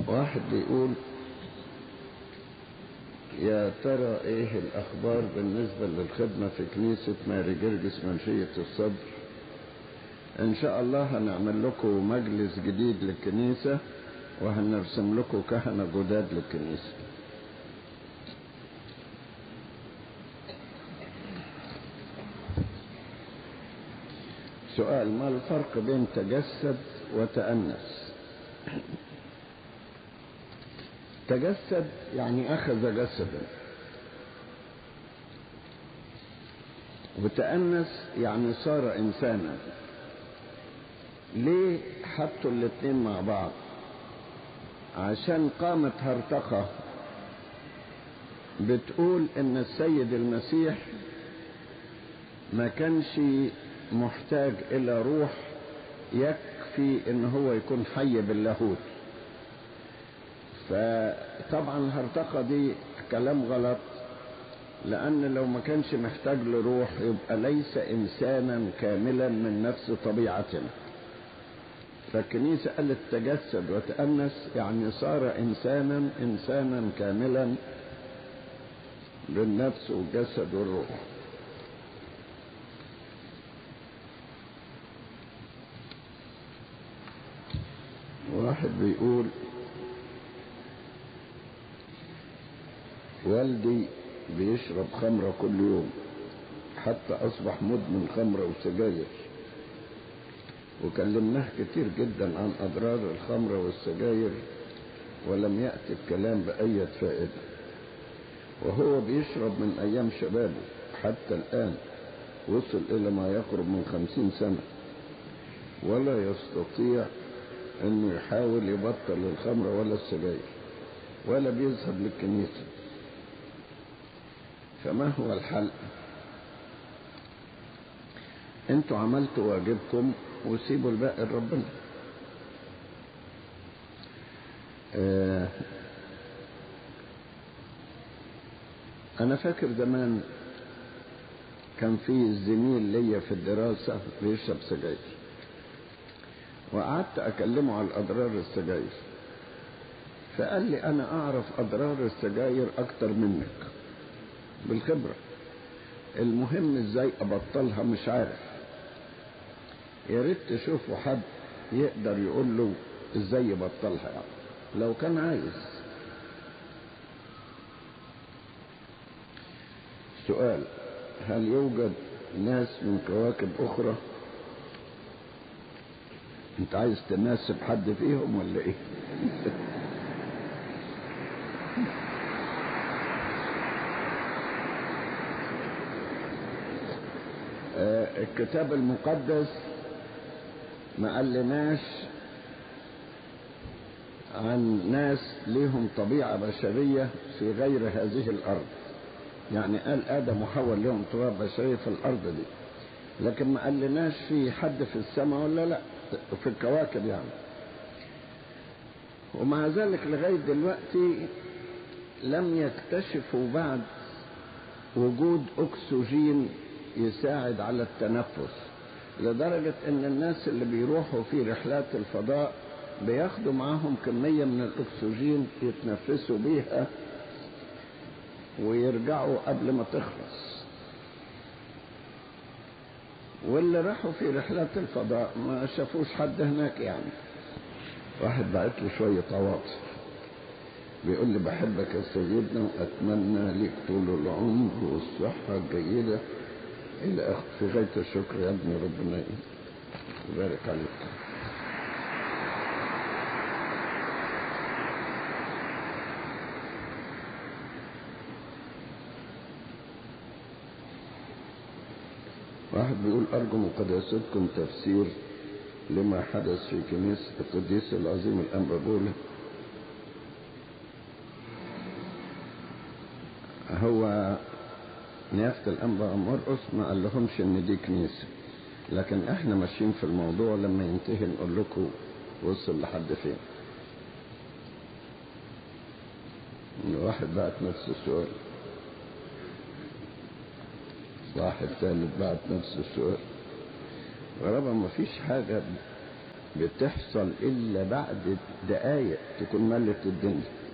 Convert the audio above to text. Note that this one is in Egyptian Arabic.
واحد بيقول يا ترى ايه الاخبار بالنسبة للخدمة في كنيسة ماري جرجس منشية الصدر ان شاء الله هنعمل لكم مجلس جديد للكنيسة وهنرسم لكم كهنة جداد للكنيسة سؤال ما الفرق بين تجسد وتأنس تجسد يعني أخذ جسدا وتأنس يعني صار إنسانا ليه حطوا الاتنين مع بعض عشان قامت هرطقة بتقول ان السيد المسيح ما كانش محتاج الى روح يكفي ان هو يكون حي باللاهوت فطبعا الهرطقة دي كلام غلط لأن لو ما كانش محتاج لروح يبقى ليس إنسانا كاملا من نفس طبيعتنا فالكنيسة قالت تجسد وتأنس يعني صار إنسانا إنسانا كاملا للنفس والجسد والروح واحد بيقول والدي بيشرب خمرة كل يوم حتى أصبح مدمن خمرة وسجاير وكلمناه كتير جدا عن أضرار الخمرة والسجاير ولم يأتي الكلام بأية فائدة وهو بيشرب من أيام شبابه حتى الآن وصل إلى ما يقرب من خمسين سنة ولا يستطيع أنه يحاول يبطل الخمرة ولا السجاير ولا بيذهب للكنيسة فما هو الحل انتوا عملتوا واجبكم وسيبوا الباقي لربنا آه انا فاكر زمان كان في زميل ليا في الدراسة بيشرب سجاير وقعدت اكلمه على اضرار السجاير فقال لي انا اعرف اضرار السجاير اكتر منك بالخبرة المهم ازاي ابطلها مش عارف يا ريت تشوفوا حد يقدر يقول له ازاي يبطلها يعني لو كان عايز سؤال هل يوجد ناس من كواكب اخرى انت عايز تناسب حد فيهم ولا ايه الكتاب المقدس ما قالناش عن ناس ليهم طبيعة بشرية في غير هذه الأرض يعني قال آدم وحواء لهم طبيعة بشرية في الأرض دي لكن ما قالناش في حد في السماء ولا لا في الكواكب يعني ومع ذلك لغاية دلوقتي لم يكتشفوا بعد وجود أكسجين يساعد على التنفس لدرجة ان الناس اللي بيروحوا في رحلات الفضاء بياخدوا معاهم كمية من الاكسجين يتنفسوا بيها ويرجعوا قبل ما تخلص واللي راحوا في رحلات الفضاء ما شافوش حد هناك يعني واحد بعت له شوية عواطف بيقول لي بحبك يا سيدنا واتمنى ليك طول العمر والصحة الجيدة إلى آخر في غاية الشكر يا ابني ربنا يبارك عليك واحد بيقول أرجو من قداستكم تفسير لما حدث في كنيسة القديس العظيم الأنبا بولا هو نيافة الأنبا مرقص ما قال لهمش إن دي كنيسة لكن إحنا ماشيين في الموضوع لما ينتهي نقول لكم وصل لحد فين واحد بعت نفس السؤال واحد ثالث بعت نفس السؤال غالبا ما فيش حاجة بتحصل إلا بعد دقايق تكون ملت الدنيا